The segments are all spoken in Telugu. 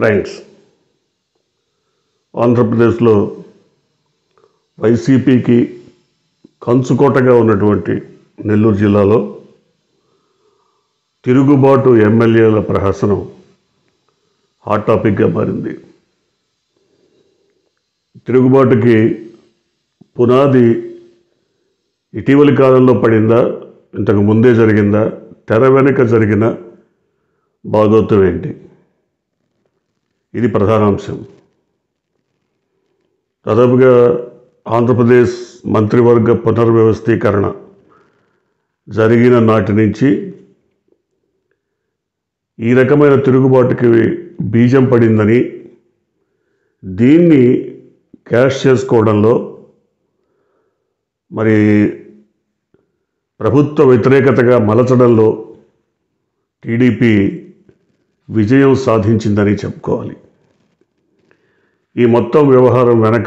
ఫ్రెండ్స్ ఆంధ్రప్రదేశ్లో వైసీపీకి కంచుకోటగా ఉన్నటువంటి నెల్లూరు జిల్లాలో తిరుగుబాటు ఎమ్మెల్యేల ప్రహసనం హాట్ టాపిక్గా మారింది తిరుగుబాటుకి పునాది ఇటీవలి కాలంలో పడిందా ఇంతకు ముందే జరిగిందా తెర వెనుక జరిగిన భాగోత్వం ఏంటి ఇది ప్రధాన అంశం దాదాపుగా ఆంధ్రప్రదేశ్ మంత్రివర్గ పునర్వ్యవస్థీకరణ జరిగిన నాటి నుంచి ఈ రకమైన తిరుగుబాటుకి బీజం పడిందని దీన్ని క్యాష్ చేసుకోవడంలో మరి ప్రభుత్వ వ్యతిరేకతగా మలచడంలో టీడీపీ విజయం సాధించిందని చెప్పుకోవాలి ఈ మొత్తం వ్యవహారం వెనక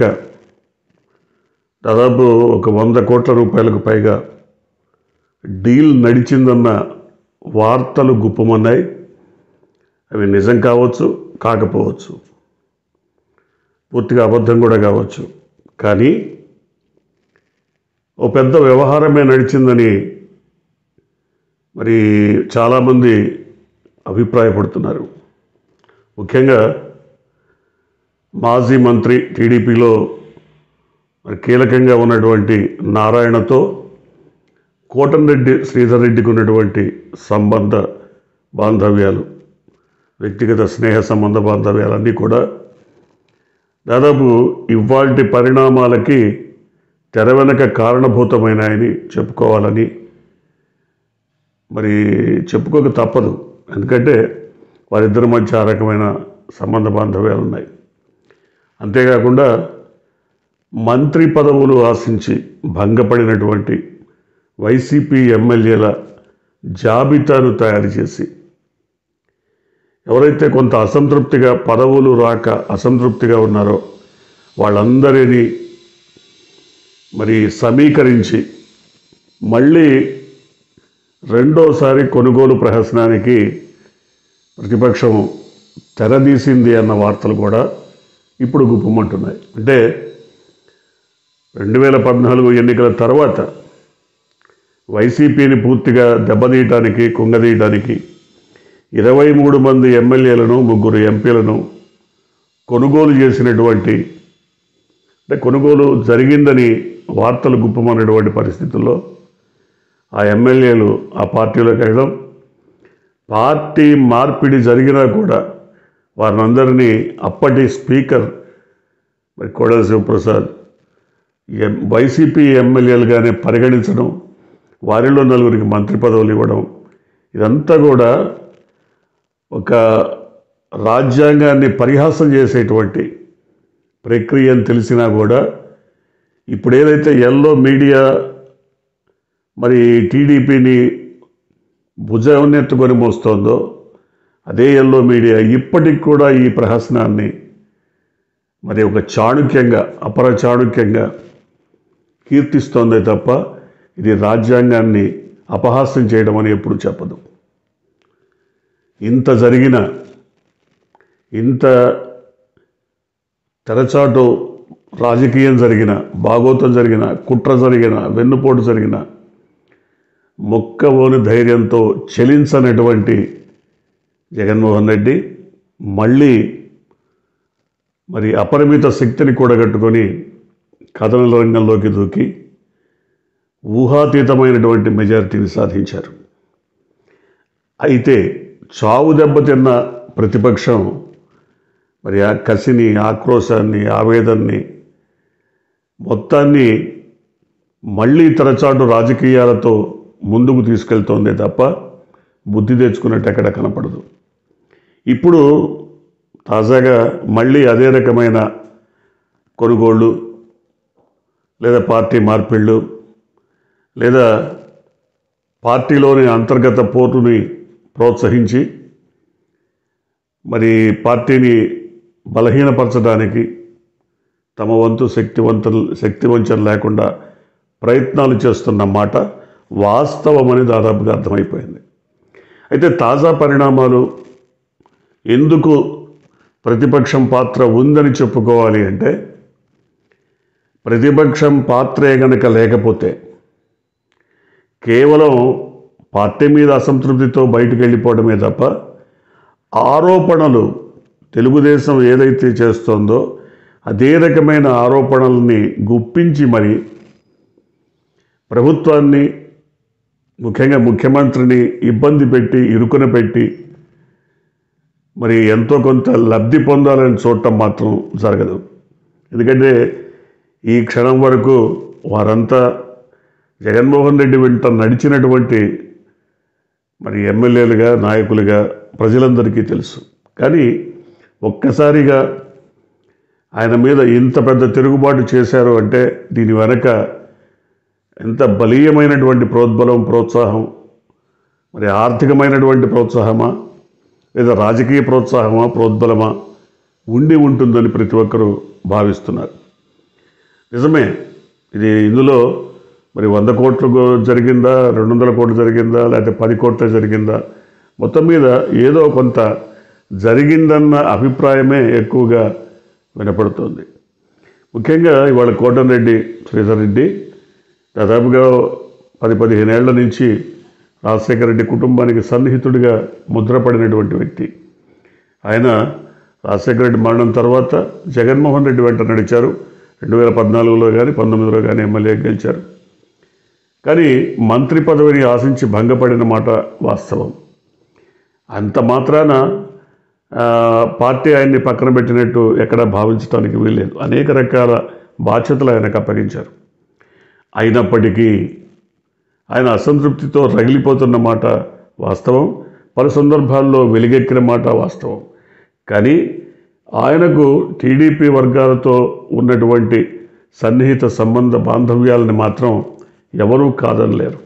దాదాపు ఒక వంద కోట్ల రూపాయలకు పైగా డీల్ నడిచిందన్న వార్తలు గుప్పమన్నాయి అవి నిజం కావచ్చు కాకపోవచ్చు పూర్తిగా అబద్ధం కూడా కావచ్చు కానీ ఓ పెద్ద వ్యవహారమే నడిచిందని మరి చాలామంది అభిప్రాయపడుతున్నారు ముఖ్యంగా మాజీ మంత్రి టీడీపీలో మరి కీలకంగా ఉన్నటువంటి నారాయణతో కోటంరెడ్డి శ్రీధర్ రెడ్డికి ఉన్నటువంటి సంబంధ బాంధవ్యాలు వ్యక్తిగత స్నేహ సంబంధ బాంధవ్యాలన్నీ కూడా దాదాపు ఇవాల్టి పరిణామాలకి తెర వెనక కారణభూతమైనాయని చెప్పుకోవాలని మరి చెప్పుకోక తప్పదు ఎందుకంటే వారిద్దరి మధ్య ఆ రకమైన సంబంధ బాంధవ్యాలు ఉన్నాయి అంతేకాకుండా మంత్రి పదవులు ఆశించి భంగపడినటువంటి వైసీపీ ఎమ్మెల్యేల జాబితాను తయారు చేసి ఎవరైతే కొంత అసంతృప్తిగా పదవులు రాక అసంతృప్తిగా ఉన్నారో వాళ్ళందరినీ మరి సమీకరించి మళ్ళీ రెండోసారి కొనుగోలు ప్రహసనానికి ప్రతిపక్షం తెరదీసింది అన్న వార్తలు కూడా ఇప్పుడు గుప్పమంటున్నాయి అంటే రెండు వేల పద్నాలుగు ఎన్నికల తర్వాత వైసీపీని పూర్తిగా దెబ్బతీయటానికి కుంగదీయటానికి ఇరవై మూడు మంది ఎమ్మెల్యేలను ముగ్గురు ఎంపీలను కొనుగోలు చేసినటువంటి అంటే కొనుగోలు జరిగిందని వార్తలు గుప్పమన్నటువంటి పరిస్థితుల్లో ఆ ఎమ్మెల్యేలు ఆ పార్టీలోకి వెళ్ళడం పార్టీ మార్పిడి జరిగినా కూడా వారినందరినీ అప్పటి స్పీకర్ మరి కోడల శివప్రసాద్ ఎం వైసీపీ ఎమ్మెల్యేలుగానే పరిగణించడం వారిలో నలుగురికి మంత్రి పదవులు ఇవ్వడం ఇదంతా కూడా ఒక రాజ్యాంగాన్ని పరిహాసం చేసేటువంటి ప్రక్రియ అని తెలిసినా కూడా ఇప్పుడు ఏదైతే ఎల్లో మీడియా మరి టీడీపీని భుజాన్నెత్తుకొని మోస్తోందో అదే ఎల్లో మీడియా ఇప్పటికి కూడా ఈ ప్రహసనాన్ని మరి ఒక చాణుక్యంగా అపర చాణుక్యంగా కీర్తిస్తోందే తప్ప ఇది రాజ్యాంగాన్ని అపహాస్యం చేయడం అని ఎప్పుడు చెప్పదు ఇంత జరిగిన ఇంత తెరచాటు రాజకీయం జరిగిన భాగోతం జరిగిన కుట్ర జరిగిన వెన్నుపోటు జరిగిన మొక్కవోని ధైర్యంతో చెలించనటువంటి జగన్మోహన్ రెడ్డి మళ్ళీ మరి అపరిమిత శక్తిని కూడగట్టుకొని కథన రంగంలోకి దూకి ఊహాతీతమైనటువంటి మెజారిటీని సాధించారు అయితే చావు దెబ్బతిన్న ప్రతిపక్షం మరి ఆ కసిని ఆక్రోశాన్ని ఆవేదనని మొత్తాన్ని మళ్ళీ తరచాటు రాజకీయాలతో ముందుకు తీసుకెళ్తోందే తప్ప బుద్ధి తెచ్చుకున్నట్టు ఎక్కడ కనపడదు ఇప్పుడు తాజాగా మళ్ళీ అదే రకమైన కొనుగోళ్ళు లేదా పార్టీ మార్పిళ్ళు లేదా పార్టీలోని అంతర్గత పోటుని ప్రోత్సహించి మరి పార్టీని బలహీనపరచడానికి తమ వంతు శక్తివంత శక్తివంచన లేకుండా ప్రయత్నాలు చేస్తున్న మాట వాస్తవమని దాదాపుగా అర్థమైపోయింది అయితే తాజా పరిణామాలు ఎందుకు ప్రతిపక్షం పాత్ర ఉందని చెప్పుకోవాలి అంటే ప్రతిపక్షం పాత్రే గనక లేకపోతే కేవలం పార్టీ మీద అసంతృప్తితో బయటకు వెళ్ళిపోవడమే తప్ప ఆరోపణలు తెలుగుదేశం ఏదైతే చేస్తోందో అదే రకమైన ఆరోపణల్ని గుప్పించి మరి ప్రభుత్వాన్ని ముఖ్యంగా ముఖ్యమంత్రిని ఇబ్బంది పెట్టి ఇరుకున పెట్టి మరి ఎంతో కొంత లబ్ధి పొందాలని చూడటం మాత్రం జరగదు ఎందుకంటే ఈ క్షణం వరకు వారంతా జగన్మోహన్ రెడ్డి వెంట నడిచినటువంటి మరి ఎమ్మెల్యేలుగా నాయకులుగా ప్రజలందరికీ తెలుసు కానీ ఒక్కసారిగా ఆయన మీద ఇంత పెద్ద తిరుగుబాటు చేశారు అంటే దీని వెనక ఎంత బలీయమైనటువంటి ప్రోద్బలం ప్రోత్సాహం మరి ఆర్థికమైనటువంటి ప్రోత్సాహమా లేదా రాజకీయ ప్రోత్సాహమా ప్రోద్బలమా ఉండి ఉంటుందని ప్రతి ఒక్కరూ భావిస్తున్నారు నిజమే ఇది ఇందులో మరి వంద కోట్లు గో- జరిగిందా రెండు వందల కోట్లు జరిగిందా లేకపోతే పది కోట్ల జరిగిందా మొత్తం మీద ఏదో కొంత జరిగిందన్న అభిప్రాయమే ఎక్కువగా వినపడుతుంది ముఖ్యంగా ఇవాళ కోటంరెడ్డి శ్రీధర్ రెడ్డి దాదాపుగా పది పదిహేను ఏళ్ల నుంచి రాజశేఖర రెడ్డి కుటుంబానికి సన్నిహితుడిగా ముద్రపడినటువంటి వ్యక్తి ఆయన రాజశేఖర రెడ్డి మరణం తర్వాత జగన్మోహన్ రెడ్డి వెంట నడిచారు రెండు వేల పద్నాలుగులో కానీ పంతొమ్మిదిలో కానీ ఎమ్మెల్యే గెలిచారు కానీ మంత్రి పదవిని ఆశించి భంగపడిన మాట వాస్తవం అంత మాత్రాన ఆ, పార్టీ ఆయన్ని పక్కన పెట్టినట్టు ఎక్కడ భావించడానికి వీల్లేదు అనేక రకాల బాధ్యతలు ఆయనకు అప్పగించారు అయినప్పటికీ ఆయన అసంతృప్తితో రగిలిపోతున్న మాట వాస్తవం పలు సందర్భాల్లో వెలుగెక్కిన మాట వాస్తవం కానీ ఆయనకు టీడీపీ వర్గాలతో ఉన్నటువంటి సన్నిహిత సంబంధ బాంధవ్యాలని మాత్రం ఎవరూ కాదనలేరు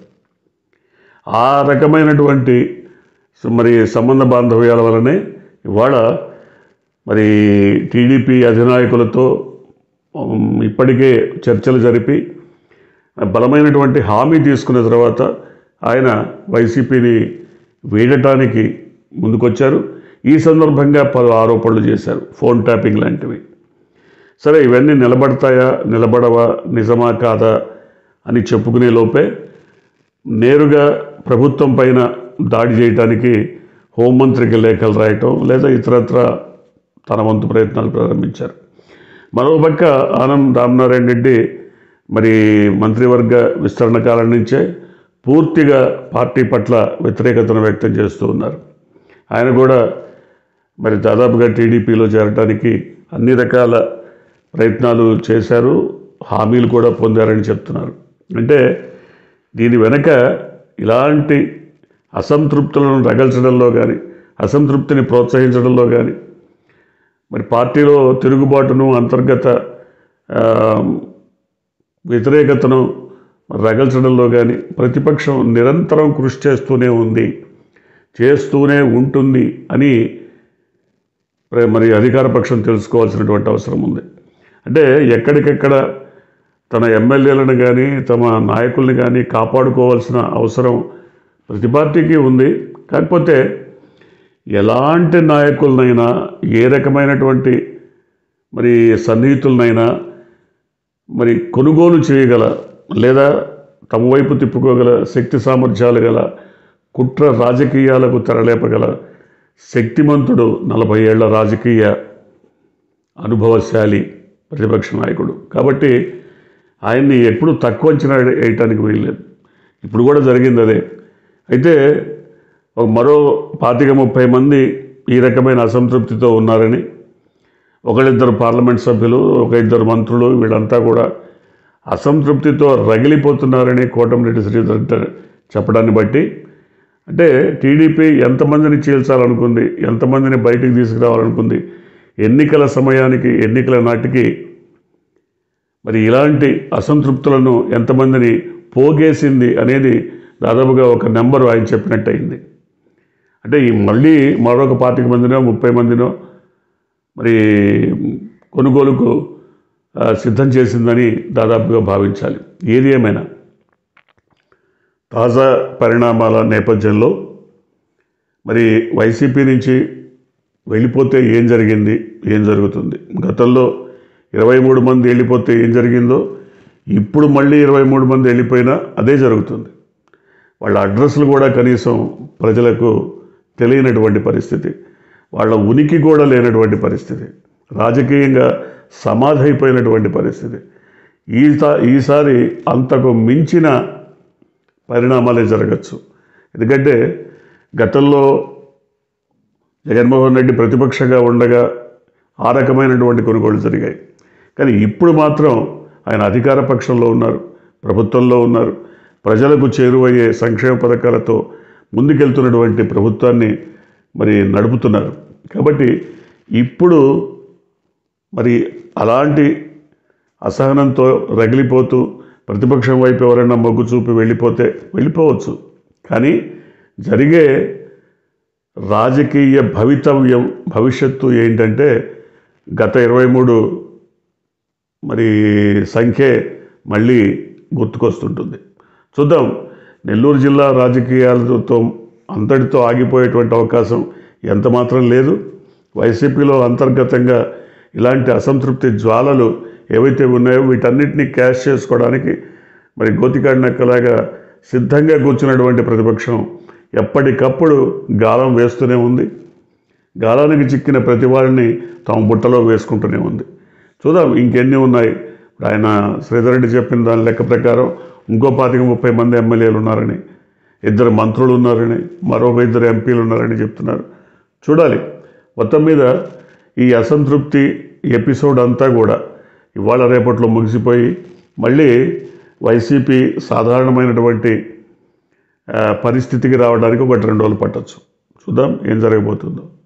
ఆ రకమైనటువంటి స- మరి సంబంధ బాంధవ్యాల వలనే ఇవాళ మరి టీడీపీ అధినాయకులతో ఉమ్, ఇప్పటికే చర్చలు జరిపి బలమైనటువంటి హామీ తీసుకున్న తర్వాత ఆయన వైసీపీని వీడటానికి ముందుకొచ్చారు ఈ సందర్భంగా పలు ఆరోపణలు చేశారు ఫోన్ ట్యాపింగ్ లాంటివి సరే ఇవన్నీ నిలబడతాయా నిలబడవా నిజమా కాదా అని చెప్పుకునే లోపే నేరుగా ప్రభుత్వం పైన దాడి చేయడానికి హోంమంత్రికి లేఖలు రాయటం లేదా ఇతరత్ర తన వంతు ప్రయత్నాలు ప్రారంభించారు మరోపక్క ఆనం రామనారాయణ రెడ్డి మరి మంత్రివర్గ విస్తరణ కాలం నుంచే పూర్తిగా పార్టీ పట్ల వ్యతిరేకతను వ్యక్తం చేస్తూ ఉన్నారు ఆయన కూడా మరి దాదాపుగా టీడీపీలో చేరడానికి అన్ని రకాల ప్రయత్నాలు చేశారు హామీలు కూడా పొందారని చెప్తున్నారు అంటే దీని వెనక ఇలాంటి అసంతృప్తులను రగల్చడంలో కానీ అసంతృప్తిని ప్రోత్సహించడంలో కానీ మరి పార్టీలో తిరుగుబాటును అంతర్గత ఆ, వ్యతిరేకతను రగల్చడంలో కానీ ప్రతిపక్షం నిరంతరం కృషి చేస్తూనే ఉంది చేస్తూనే ఉంటుంది అని ప్ర- మరి అధికార పక్షం తెలుసుకోవాల్సినటువంటి అవసరం ఉంది అంటే ఎక్కడికెక్కడ తన ఎమ్మెల్యేలను కానీ తమ నాయకుల్ని కానీ కాపాడుకోవాల్సిన అవసరం ప్రతి పార్టీకి ఉంది కాకపోతే ఎలాంటి నాయకులనైనా ఏ రకమైనటువంటి మరి సన్నిహితులనైనా మరి కొనుగోలు చేయగల లేదా తమ వైపు తిప్పుకోగల శక్తి సామర్థ్యాలు గల కుట్ర రాజకీయాలకు తెరలేపగల శక్తిమంతుడు నలభై ఏళ్ల రాజకీయ అనుభవశాలి ప్రతిపక్ష నాయకుడు కాబట్టి ఆయన్ని ఎప్పుడు తక్కువ అంచనా వేయటానికి వీల్లేదు ఇప్పుడు కూడా జరిగింది అదే అయితే ఒక మరో పాతిక ముప్పై మంది ఈ రకమైన అసంతృప్తితో ఉన్నారని ఒకళ్ళిద్దరు పార్లమెంట్ సభ్యులు ఒక ఇద్దరు మంత్రులు వీళ్ళంతా కూడా అసంతృప్తితో రగిలిపోతున్నారని కోటమిరెడ్డి శ్రీధర్ రెడ్డి చెప్పడాన్ని బట్టి అంటే టీడీపీ ఎంతమందిని చీల్చాలనుకుంది ఎంతమందిని బయటికి తీసుకురావాలనుకుంది ఎన్నికల సమయానికి ఎన్నికల నాటికి మరి ఇలాంటి అసంతృప్తులను ఎంతమందిని పోగేసింది అనేది దాదాపుగా ఒక నెంబరు ఆయన చెప్పినట్టు అయింది అంటే ఈ మళ్ళీ మరొక పాతిక మందినో ముప్పై మందినో మరి కొనుగోలుకు ఆ, సిద్ధం చేసిందని దాదాపుగా భావించాలి ఏది ఏమైనా తాజా పరిణామాల నేపథ్యంలో మరి వైసీపీ నుంచి వెళ్ళిపోతే ఏం జరిగింది ఏం జరుగుతుంది గతంలో ఇరవై మూడు మంది వెళ్ళిపోతే ఏం జరిగిందో ఇప్పుడు మళ్ళీ ఇరవై మూడు మంది వెళ్ళిపోయినా అదే జరుగుతుంది వాళ్ళ అడ్రస్లు కూడా కనీసం ప్రజలకు తెలియనటువంటి పరిస్థితి వాళ్ళ ఉనికి కూడా లేనటువంటి పరిస్థితి రాజకీయంగా సమాధి అయిపోయినటువంటి పరిస్థితి ఈసా ఈసారి అంతకు మించిన పరిణామాలే జరగచ్చు ఎందుకంటే గతంలో జగన్మోహన్ రెడ్డి ప్రతిపక్షంగా ఉండగా ఆ రకమైనటువంటి కొనుగోలు జరిగాయి కానీ ఇప్పుడు మాత్రం ఆయన అధికార పక్షంలో ఉన్నారు ప్రభుత్వంలో ఉన్నారు ప్రజలకు చేరువయ్యే సంక్షేమ పథకాలతో ముందుకెళ్తున్నటువంటి ప్రభుత్వాన్ని మరి నడుపుతున్నారు కాబట్టి ఇప్పుడు మరి అలాంటి అసహనంతో రగిలిపోతూ ప్రతిపక్షం వైపు ఎవరైనా మొగ్గు చూపి వెళ్ళిపోతే వెళ్ళిపోవచ్చు కానీ జరిగే రాజకీయ భవితవ్యం భవిష్యత్తు ఏంటంటే గత ఇరవై మూడు మరి సంఖ్యే మళ్ళీ గుర్తుకొస్తుంటుంది చూద్దాం నెల్లూరు జిల్లా రాజకీయాలతో అంతటితో ఆగిపోయేటువంటి అవకాశం ఎంత మాత్రం లేదు వైసీపీలో అంతర్గతంగా ఇలాంటి అసంతృప్తి జ్వాలలు ఏవైతే ఉన్నాయో వీటన్నిటినీ క్యాష్ చేసుకోవడానికి మరి గోతికాడినక్కలాగా సిద్ధంగా కూర్చున్నటువంటి ప్రతిపక్షం ఎప్పటికప్పుడు గాలం వేస్తూనే ఉంది గాలానికి చిక్కిన ప్రతి వారిని తమ బుట్టలో వేసుకుంటూనే ఉంది చూద్దాం ఇంకెన్ని ఉన్నాయి ఇప్పుడు ఆయన శ్రీధర్ రెడ్డి చెప్పిన దాని లెక్క ప్రకారం ఇంకో పాతిక ముప్పై మంది ఎమ్మెల్యేలు ఉన్నారని ఇద్దరు మంత్రులు ఉన్నారని మరొక ఇద్దరు ఎంపీలు ఉన్నారని చెప్తున్నారు చూడాలి మొత్తం మీద ఈ అసంతృప్తి ఎపిసోడ్ అంతా కూడా ఇవాళ రేపట్లో ముగిసిపోయి మళ్ళీ వైసీపీ సాధారణమైనటువంటి ఆ, పరిస్థితికి రావడానికి ఒకటి రెండు రోజులు పట్టచ్చు చూద్దాం ఏం జరగబోతుందో